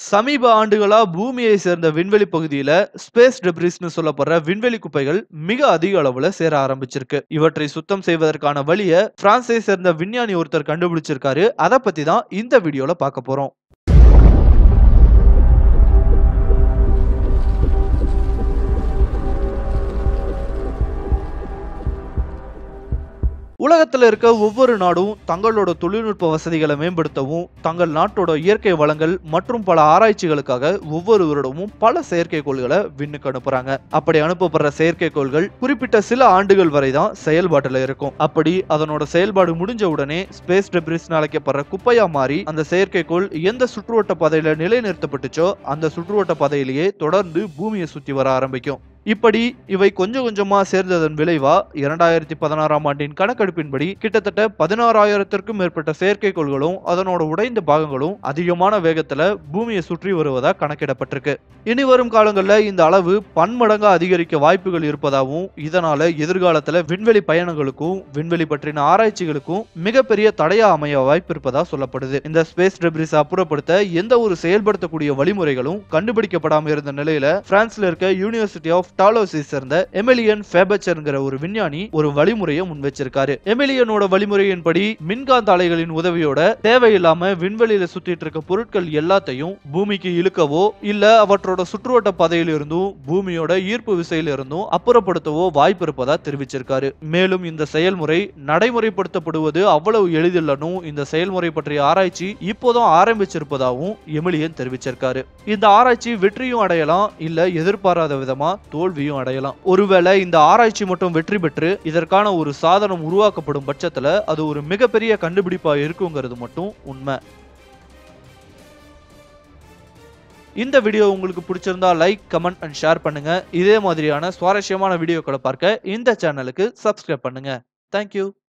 சமீப ஆண்டுகளா பூமியை சேர்ந்த விண்வெளி பகுதியில ஸ்பேஸ் டெப்ரிஸ்னு சொல்லப்படுற விண்வெளி குப்பைகள் மிக அதிக அளவுல சேர ஆரம்பிச்சிருக்கு இவற்றை சுத்தம் செய்வதற்கான வழியை பிரான்ஸை சேர்ந்த விஞ்ஞானி ஒருத்தர் கண்டுபிடிச்சிருக்காரு அதை பத்தி தான் இந்த வீடியோல பார்க்க போறோம் உலகத்துல இருக்க ஒவ்வொரு நாடும் தங்களோட தொழில்நுட்ப வசதிகளை மேம்படுத்தவும் தங்கள் நாட்டோட இயற்கை வளங்கள் மற்றும் பல ஆராய்ச்சிகளுக்காக ஒவ்வொரு வருடமும் பல செயற்கைக்கோள்களை விண்ணுக்கு அனுப்புறாங்க அப்படி அனுப்பப்படுற செயற்கைக்கோள்கள் குறிப்பிட்ட சில ஆண்டுகள் வரை தான் செயல்பாட்டுல இருக்கும் அப்படி அதனோட செயல்பாடு முடிஞ்ச உடனே ஸ்பேஸ் டெப்ரிஸ் அழைக்கப்படுற குப்பையா மாறி அந்த செயற்கைக்கோள் எந்த சுற்றுவட்ட பாதையில நிலைநிறுத்தப்பட்டுச்சோ அந்த சுற்றுவட்ட பாதையிலேயே தொடர்ந்து பூமியை சுத்தி வர ஆரம்பிக்கும் இப்படி இவை கொஞ்சம் கொஞ்சமா சேர்ந்ததன் விளைவா இரண்டாயிரத்தி பதினாறாம் ஆண்டின் கணக்கெடுப்பின்படி கிட்டத்தட்ட பதினாறாயிரத்திற்கும் மேற்பட்ட செயற்கைக்கோள்களும் அதனோட உடைந்த பாகங்களும் அதிகமான வேகத்துல பூமியை சுற்றி வருவதா கணக்கிடப்பட்டிருக்கு இனி வரும் காலங்கள்ல இந்த அளவு பன்மடங்கா அதிகரிக்க வாய்ப்புகள் இருப்பதாகவும் இதனால எதிர்காலத்துல விண்வெளி பயணங்களுக்கும் விண்வெளி பற்றின ஆராய்ச்சிகளுக்கும் மிகப்பெரிய தடையா அமைய வாய்ப்பு இருப்பதா சொல்லப்படுது இந்த ஸ்பேஸ் டெப்ரிஸ் அப்புறப்படுத்த எந்த ஒரு செயல்படுத்தக்கூடிய வழிமுறைகளும் கண்டுபிடிக்கப்படாம இருந்த நிலையில பிரான்ஸ்ல இருக்க யூனிவர்சிட்டி ஆஃப் டாலோசி சேர்ந்த எமிலியன் ஃபேபச்சர்ங்கிற ஒரு விஞ்ஞானி ஒரு வழிமுறையை முன் வச்சிருக்காரு எமிலியனோட வழிமுறையின்படி மின்காந்த அலைகளின் உதவியோட தேவையில்லாம விண்வெளியில சுத்திட்டு இருக்க பொருட்கள் எல்லாத்தையும் பூமிக்கு இழுக்கவோ இல்ல அவற்றோட சுற்றுவட்ட பாதையில் இருந்தும் பூமியோட ஈர்ப்பு விசையில இருந்தும் அப்புறப்படுத்தவோ வாய்ப்பு இருப்பதா தெரிவிச்சிருக்காரு மேலும் இந்த செயல்முறை நடைமுறைப்படுத்தப்படுவது அவ்வளவு எளிதில்லனும் இந்த செயல்முறை பற்றிய ஆராய்ச்சி இப்போதும் ஆரம்பிச்சிருப்பதாகவும் எமிலியன் தெரிவிச்சிருக்காரு இந்த ஆராய்ச்சி வெற்றியும் அடையலாம் இல்ல எதிர்பாராத விதமா தோல்வியும் அடையலாம் ஒருவேளை இந்த ஆராய்ச்சி மட்டும் வெற்றி பெற்று இதற்கான ஒரு சாதனம் உருவாக்கப்படும் பட்சத்துல அது ஒரு மிகப்பெரிய கண்டுபிடிப்பா இருக்குங்கிறது மட்டும் உண்மை இந்த வீடியோ உங்களுக்கு பிடிச்சிருந்தா லைக் கமெண்ட் அண்ட் ஷேர் பண்ணுங்க இதே மாதிரியான சுவாரஸ்யமான வீடியோக்களை பார்க்க இந்த சேனலுக்கு சப்ஸ்கிரைப் பண்ணுங்க தேங்க்யூ